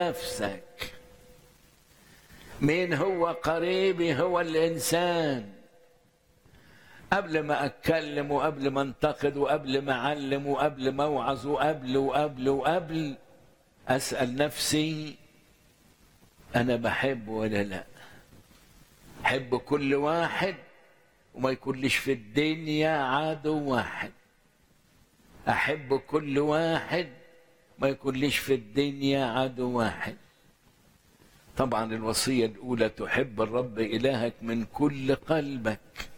نفسك مين هو قريبي هو الإنسان قبل ما أتكلم وقبل ما أنتقد وقبل ما أعلم وقبل ما أوعظ وقبل وقبل وقبل أسأل نفسي أنا بحب ولا لا حب كل واحد وما يكونليش في الدنيا عدو واحد أحب كل واحد ما يكونليش في الدنيا عدو واحد طبعا الوصية الأولى تحب الرب إلهك من كل قلبك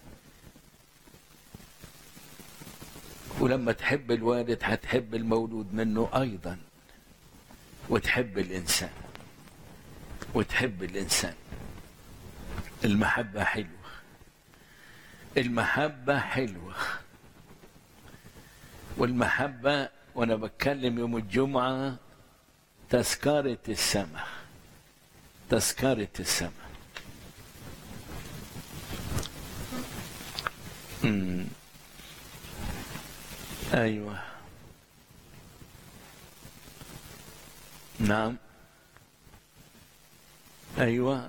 ولما تحب الوالد هتحب المولود منه أيضا وتحب الإنسان وتحب الإنسان المحبة حلوة المحبة حلوة والمحبة وأنا بتكلم يوم الجمعة تذكرة السماء تذكرة السماء أمم. أيوة نعم أيوة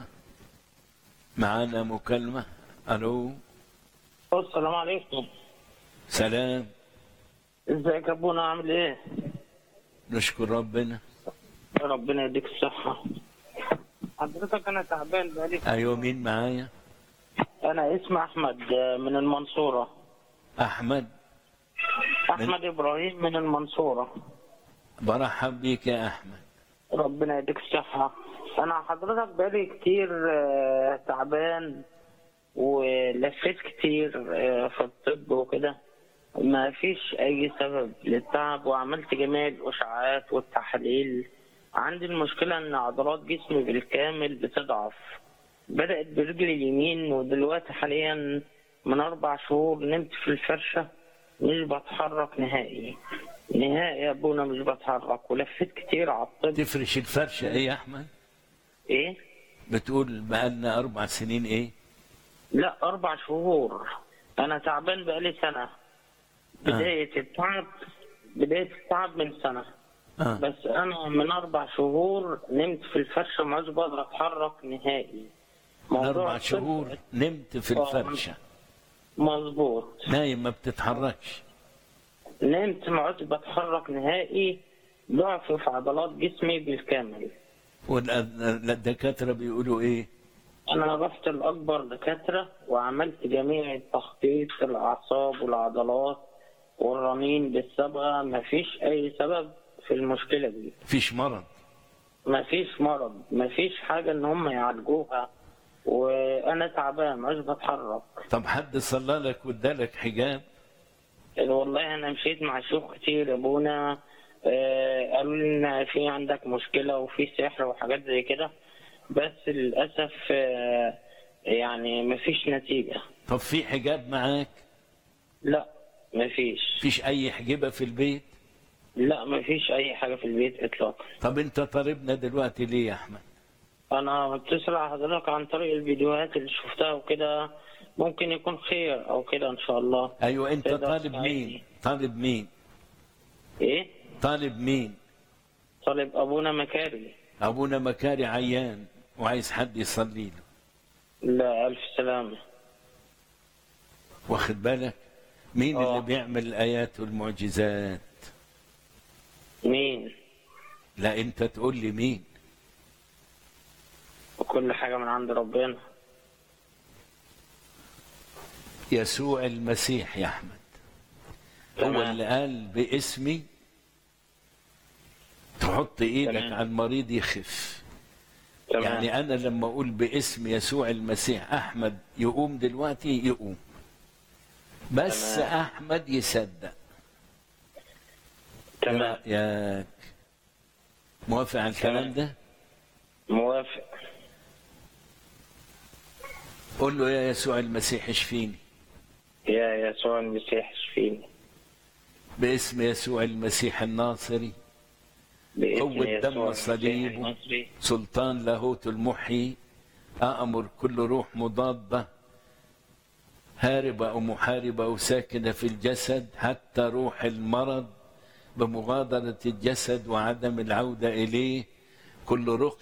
معانا مكالمة ألو السلام عليكم سلام ازيك يا ابونا عامل ايه نشكر ربنا ربنا يديك الصحة حضرتك انا تعبان بقالي أيوة مين معايا انا اسمي احمد آه، من المنصورة أحمد احمد ابراهيم من المنصورة برحب بيك يا أحمد ربنا يديك الصحة انا حضرتك بقالي كتير آه، تعبان ولفيت كتير آه، في الطب وكده ما فيش اي سبب للتعب وعملت جميع الاشعاعات والتحاليل عندي المشكلة ان عضلات جسمي بالكامل بتضعف بدأت برجلي اليمين ودلوقتي حاليا من اربع شهور نمت في الفرشة مش بتحرك نهائي نهائي يا ابونا مش بتحرك ولفيت كتير على الطب تفرش الفرشة إيه يا أحمد ايه بتقول بقالنا أربع سنين إيه لا اربع شهور انا تعبان بقالي سنة بداية التعب بداية التعب من سنة آه. بس انا من اربع شهور نمت في الفرشه ما عادش بقدر اتحرك نهائي من موضوع أربع الطب شهور نمت في آه. الفرشة مظبوط نايم ما بتتحركش نمت ما عادش بتحرك نهائي ضعف في عضلات جسمي بالكامل والدكاترة بيقولوا إيه انا رحت لاكبر دكاتره وعملت جميع التخطيط الاعصاب والعضلات والرنين بالصبغه ما فيش اي سبب في المشكله دي فيش مرض ما فيش مرض ما فيش حاجه ان هم يعالجوها وانا تعبان مش بتحرك طب حد صلى لك وادالك حجاب والله انا مشيت مع شيوخ كتير يا ابونا آه، قالوا لي ان في عندك مشكله وفي سحر وحاجات زي كده بس للاسف آه، يعني مفيش نتيجه طب في حجاب معاك لا مفيش فيش أي حجبة في البيت لا مفيش اي حاجه في البيت اطلاقا طب أنت طالبنا دلوقتي ليه يا أحمد انا متصل على حضرتك عن طريق الفيديوهات اللي شفتها وكده ممكن يكون خير او كده ان شاء الله أيوة أنت تقدر طالب تساعدني. مين طالب مين ايه طالب مين طالب ابونا مكاري أبونا مكاري عيان وعايز حد يصلي له لا الف سلامه واخد بالك مين آه. اللي بيعمل الآيات والمعجزات مين لا أنت تقول لي مين وكل حاجه من عند ربنا يسوع المسيح يا أحمد هو تمام. اللي قال باسمي تحط ايدك تمام. على المريض يخف تمام يعني انا لما اقول باسم يسوع المسيح احمد يقوم دلوقتي يقوم بس تمام. احمد يصدق تمام ياك موافق على الكلام تمام. ده موافق قول له يا يسوع المسيح اشفيني يا يسوع المسيح اشفيني باسم يسوع المسيح الناصري باسم قوة يسوع دم المسيح الصليب المصري. سلطان لاهوت المحيي أأمر كل روح مضادة هاربة أو محاربة أو ساكنة في الجسد حتى روح المرض بمغادرة الجسد وعدم العودة إليه كل رقي